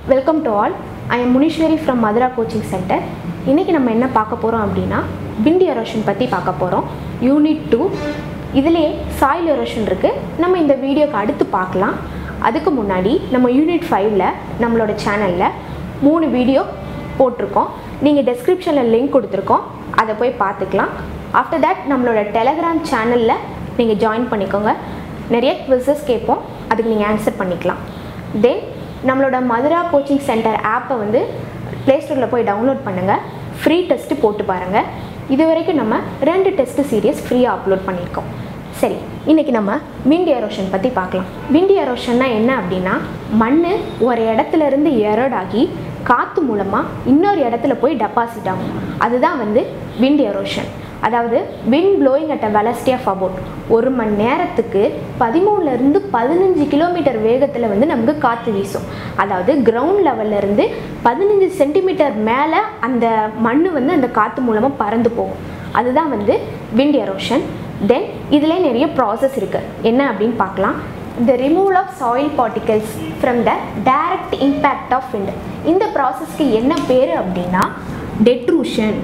welcome to all I am Muneeswari from Madura coaching centre இன்றைக்கி நம்ம என்ன பார்க்க போகிறோம் அப்படின்னா விண்ட் எரோஷன் பற்றி பார்க்க போகிறோம் யூனிட் டூ இதிலே சாயில் எரோஷன் இருக்குது நம்ம இந்த வீடியோக்கு அடுத்து பார்க்கலாம் அதுக்கு முன்னாடி நம்ம யூனிட் ஃபைவ்ல நம்மளோட சேனலில் மூணு வீடியோ போட்டிருக்கோம் நீங்கள் டெஸ்கிரிப்ஷனில் லிங்க் கொடுத்துருக்கோம் அதை போய் பார்த்துக்கலாம் ஆஃப்டர் தட் நம்மளோட டெலகிராம் சேனலில் நீங்கள் ஜாயின் பண்ணிக்கோங்க நிறைய குவிசஸ் கேட்போம் அதுக்கு நீங்கள் ஆன்சர் பண்ணிக்கலாம் தென் நம்மளோட மதுரா கோச்சிங் சென்டர் ஆப்பை வந்து ப்ளே ஸ்டோரில் போய் டவுன்லோட் பண்ணுங்கள் ஃப்ரீ டெஸ்ட்டு போட்டு பாருங்கள் இது வரைக்கும் நம்ம ரெண்டு டெஸ்ட்டு சீரியஸ் ஃப்ரீயாக அப்லோட் பண்ணியிருக்கோம் சரி இன்றைக்கி நம்ம விண்ட் எரோஷன் பற்றி பார்க்கலாம் விண்ட் எரோஷன்னா என்ன அப்படின்னா மண் ஒரு இடத்துல இருந்து எரோட் ஆகி காற்று மூலமாக இன்னொரு இடத்துல போய் டெபாசிட் ஆகும் அதுதான் வந்து விண்ட் எரோஷன் அதாவது wind blowing at a velocity of about ஒரு மணி நேரத்துக்கு பதிமூணுலேருந்து பதினஞ்சு கிலோமீட்டர் வேகத்தில் வந்து நமக்கு காற்று வீசும் அதாவது கிரவுண்ட் லெவல்லேருந்து பதினஞ்சு சென்டிமீட்டர் மேலே அந்த மண் வந்து அந்த காற்று மூலமாக பறந்து போகும் அதுதான் வந்து விண்ட் எரோஷன் தென் இதில் நிறைய ப்ராசஸ் இருக்குது என்ன அப்படின்னு பார்க்கலாம் the removal of soil particles from the direct impact of wind இந்த ப்ராசஸ்க்கு என்ன பேர் அப்படின்னா டெட்ரூஷன்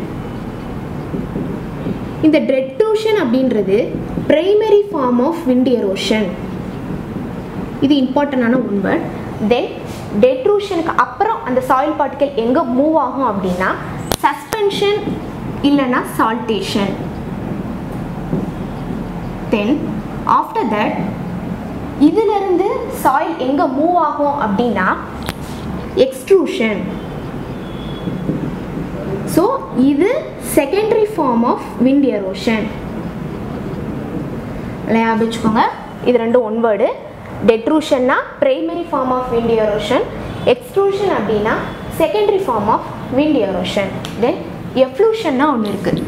இந்த டெட்ரூஷன் அப்படின்றது primary form of wind erosion இது இம்பார்ட்டண்டான ஒன் வேர்ட் தென் டெட்ரூஷனுக்கு அப்புறம் அந்த சாயில் பார்ட்டிக்கல் எங்கே மூவ் ஆகும் அப்படின்னா சஸ்பென்ஷன் இல்லைன்னா சால்டேஷன் தென் ஆஃப்டர் தட் இதிலிருந்து சாயில் எங்கே மூவ் ஆகும் அப்படின்னா எக்ஸ்ட்ரூஷன் ஸோ இது secondary form of wind erosion ஞாபகம் வச்சுக்கோங்க இது ரெண்டும் ஒன் வேர்டு டெட்ரூஷன்னா primary form of wind erosion extrusion அப்படின்னா secondary form of wind erosion then எஃப்ளூஷன்னா ஒன்று இருக்குது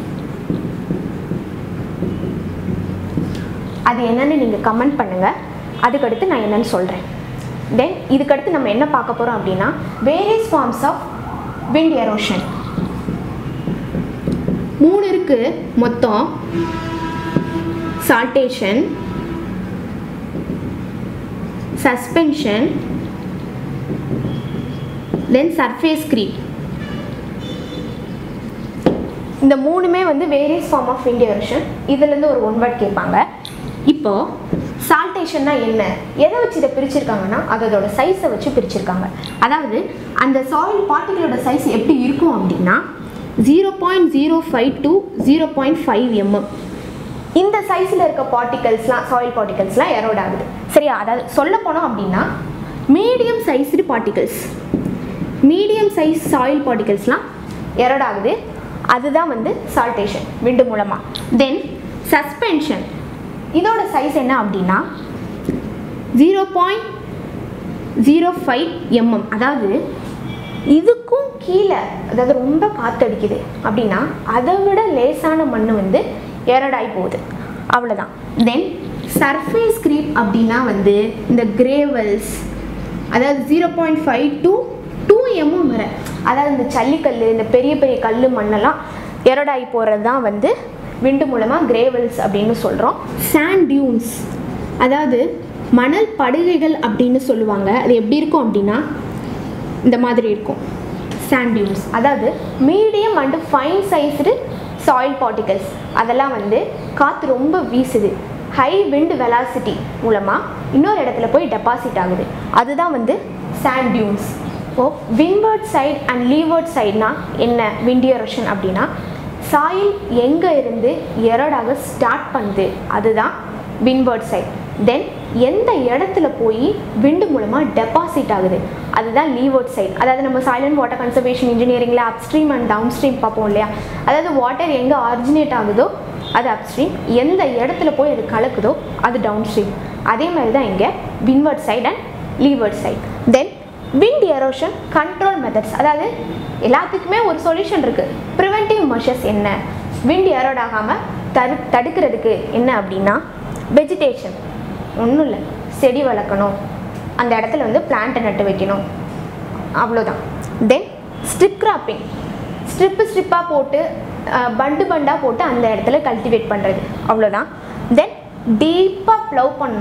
அது என்னன்னு நீங்கள் கமெண்ட் பண்ணுங்கள் அதுக்கடுத்து நான் என்னன்னு சொல்கிறேன் தென் இதுக்கடுத்து நம்ம என்ன பார்க்க போகிறோம் அப்படின்னா various forms of wind erosion மூணு இருக்கு மொத்தம் saltation suspension then surface creep இந்த மூணுமே வந்து various form of wind erosion இதுலேருந்து ஒரு ஒன் வேர்ட் கேட்பாங்க இப்போ சால்டேஷன்னா என்ன எதை வச்சு இதை பிரிச்சிருக்காங்கன்னா அதோட சைஸை வச்சு பிரிச்சிருக்காங்க அதாவது அந்த சாயில் பார்ட்டிகளோட சைஸ் எப்படி இருக்கும் அப்படின்னா zero point zero five to zero point five mm இந்த சைஸில் இருக்க பார்ட்டிகல்ஸ்லாம் சாயில் பார்ட்டிகல்ஸ்லாம் எரோட் ஆகுது சரியா அதாவது சொல்ல போனோம் அப்படின்னா medium sized particles medium size soil பார்ட்டிகல்ஸ்லாம் எரோட் ஆகுது அதுதான் வந்து சால்டேஷன் விண்டு மூலமாக தென் சஸ்பென்ஷன் இதோட சைஸ் என்ன அப்படின்னா zero point zero five mm அதாவது இதுக்கும் கீழே அதாவது ரொம்ப காற்றடிக்குது அப்படின்னா அதை விட லேசான மண் வந்து எரடாகி போகுது அவ்வளோதான் தென் சர்ஃபேஸ் creep அப்படின்னா வந்து இந்த கிரேவல்ஸ் அதாவது zero point five to two mm வரை அதாவது இந்த ஜல்லிக்கல் இந்த பெரிய பெரிய கல் மண்ணெல்லாம் எரடாகி போகிறது தான் வந்து விண்டு மூலமாக கிரேவல்ஸ் அப்படின்னு சொல்கிறோம் சாண்ட் டியூன்ஸ் அதாவது மணல் படுகைகள் அப்படின்னு சொல்லுவாங்க அது எப்படி இருக்கும் அப்படின்னா இந்த மாதிரி இருக்கும் சாண்ட் டியூன்ஸ் அதாவது medium and fine sized soil particles அதெல்லாம் வந்து காற்று ரொம்ப வீசுது ஹை விண்ட் வெலாசிட்டி மூலமாக இன்னொரு இடத்துல போய் டெபாசிட் ஆகுது அதுதான் வந்து சாண்ட் டியூன்ஸ் இப்போ விண்வர்ட் சைடு அண்ட் லீவர்ட் சைட்னா என்ன விண்ட் எரோஷன் அப்படின்னா சாயில் எங்கே இருந்து எரடாக ஸ்டார்ட் பண்ணுது அதுதான் விண்வர்ட் சைட் தென் எந்த இடத்துல போய் விண்டு மூலமாக டெபாசிட் ஆகுது அதுதான் லீவர்ட் சைட் அதாவது நம்ம சைலண்ட் வாட்டர் கன்சர்வேஷன் இன்ஜினியரிங்கில் அப்ஸ்ட்ரீம் அண்ட் டவுன் ஸ்ட்ரீம் பார்ப்போம் இல்லையா அதாவது வாட்டர் எங்கே ஆரிஜினேட் ஆகுதோ அது அப்ஸ்ட்ரீம் எந்த இடத்துல போய் அது கலக்குதோ அது டவுன் ஸ்ட்ரீம் அதே மாதிரி தான் இங்கே windward side and leeward side then wind erosion control methods அதாவது எல்லாத்துக்குமே ஒரு சொல்யூஷன் இருக்குது ப்ரிவென்டிவ் மெஷர்ஸ் என்ன விண்ட் எரோட் ஆகாமல் தடு தடுக்கிறதுக்கு என்ன அப்படின்னா வெஜிடேஷன் ஒன்றும் இல்லை செடி வளர்க்கணும் அந்த இடத்துல வந்து பிளான்ட்டை நட்டு வைக்கணும் அவ்வளோதான் தென் ஸ்ட்ரிப் கிராப்பிங் ஸ்ட்ரிப்பு ஸ்ட்ரிப்பாக போட்டு அஹ், பண்டு பண்டாக போட்டு அந்த இடத்துல கல்டிவேட் பண்ணுறது அவ்வளோதான் தென் டீப்பாக ப்ளவ் பண்ணணும்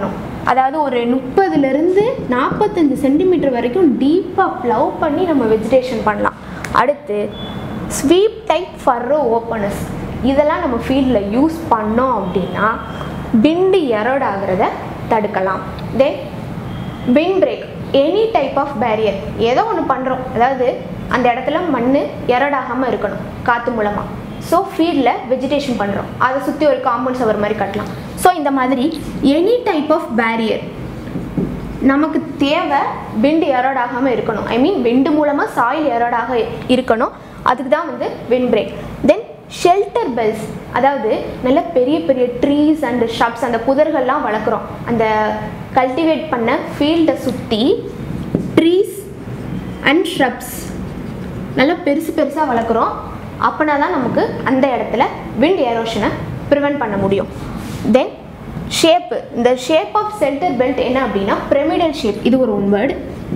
அதாவது ஒரு முப்பதுலேருந்து நாற்பத்தஞ்சு சென்டிமீட்டர் வரைக்கும் டீப்பாக ப்ளவ் பண்ணி நம்ம வெஜிடேஷன் பண்ணலாம் அடுத்து ஸ்வீப் டைப் ஃபர்ரோ ஓப்பனர்ஸ் இதெல்லாம் நம்ம ஃபீல்டில் யூஸ் பண்ணோம் அப்படின்னா பிண்டு எரோட் ஆகிறத தடுக்கலாம் then windbreak any type of barrier ஏதோ ஒன்று பண்ணுறோம் அதாவது அந்த இடத்துல மண் எரடாகாமல் இருக்கணும் காற்று மூலமாக ஸோ ஃபீல்டில் வெஜிடேஷன் பண்ணுறோம் அதை சுற்றி ஒரு காம்பவுண்ட் சவர் மாதிரி கட்டலாம் ஸோ இந்த மாதிரி எனி டைப் ஆஃப் பேரியர் நமக்கு தேவை விண்டு எரோடாகாமல் இருக்கணும் ஐ மீன் விண்டு மூலமாக சாயில் எரோடாக இருக்கணும் அதுக்கு தான் வந்து windbreak then shelter belts அதாவது நல்ல பெரிய பெரிய ட்ரீஸ் அண்ட் ஷப்ஸ் அந்த புதர்கள்லாம் வளர்க்குறோம் அந்த கல்டிவேட் பண்ண ஃபீல்டை சுற்றி ட்ரீஸ் அண்ட் ஷ்ரப்ஸ் நல்லா பெருசு பெருசாக வளர்க்குறோம் அப்படின்னா தான் நமக்கு அந்த இடத்துல விண்ட் ஏரோஷனை ப்ரிவெண்ட் பண்ண முடியும் தென் ஷேப்பு இந்த ஷேப் ஆஃப் சென்டர் பெல்ட் என்ன அப்படின்னா பிரமிடல் ஷேப் இது ஒரு ஒன் வேர்டு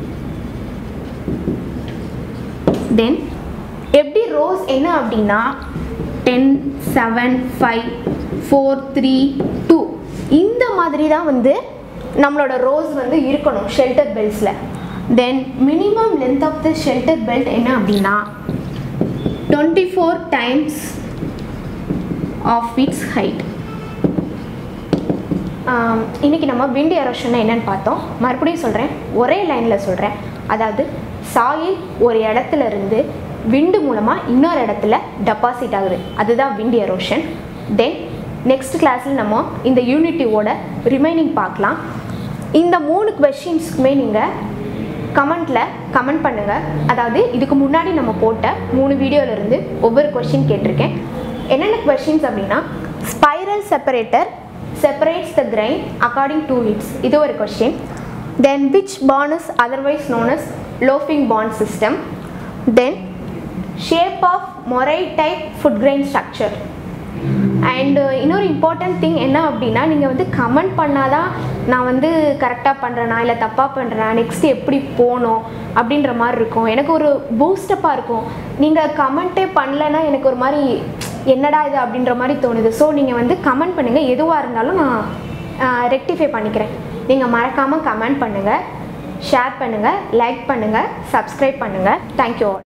தென் எப்படி ரோஸ் என்ன அப்படின்னா ten seven five four three two இந்த மாதிரி தான் வந்து நம்மளோட ரோஸ் வந்து இருக்கணும் ஷெல்டர் பெல்ட்ஸில் then minimum length of the shelter belt என்ன அப்படின்னா twenty four times of its height இன்றைக்கி நம்ம விண்ட் எரோஷன் என்னன்னு பார்த்தோம் மறுபடியும் சொல்கிறேன் ஒரே லைனில் சொல்கிறேன் அதாவது சாயில் ஒரு இடத்துல இருந்து விண்டு மூலமாக இன்னொரு இடத்துல டெபாசிட் ஆகுது அதுதான் விண்ட் எரோஷன் தென் நெக்ஸ்ட் கிளாஸில் நம்ம இந்த யூனிட்டியோட ரிமைனிங் பார்க்கலாம் இந்த மூணு கொஷின்ஸ்க்குமே நீங்கள் கமெண்ட்டில் கமெண்ட் பண்ணுங்கள் அதாவது இதுக்கு முன்னாடி நம்ம போட்ட மூணு வீடியோலேருந்து ஒவ்வொரு கொஷின் கேட்டிருக்கேன் என்னென்ன கொஷின்ஸ் அப்படின்னா spiral separator separates the grain according to its இது ஒரு question then which bond is otherwise known as loafing bond system then shape of morai type food grain structure and இன்னொரு இம்பார்ட்டன்ட் திங் என்ன அப்படின்னா நீங்கள் வந்து comment பண்ணாதான் நான் வந்து கரெக்டாக பண்ணுறேனா இல்லை தப்பாக பண்ணுறேனா நெக்ஸ்ட் எப்படி போகணும் அப்படின்ற மாதிரி இருக்கும் எனக்கு ஒரு பூஸ்டப்பாக இருக்கும் நீங்கள் கமெண்ட்டே பண்ணலைன்னா எனக்கு ஒரு மாதிரி என்னடா இது அப்படின்ற மாதிரி தோணுது ஸோ நீங்கள் வந்து கமெண்ட் பண்ணுங்கள் எதுவாக இருந்தாலும் நான் ரெக்டிஃபை பண்ணிக்கிறேன் நீங்கள் மறக்காமல் கமெண்ட் பண்ணுங்கள் ஷேர் பண்ணுங்கள் லைக் பண்ணுங்கள் சப்ஸ்கிரைப் பண்ணுங்கள் தேங்க்யூ ஆல்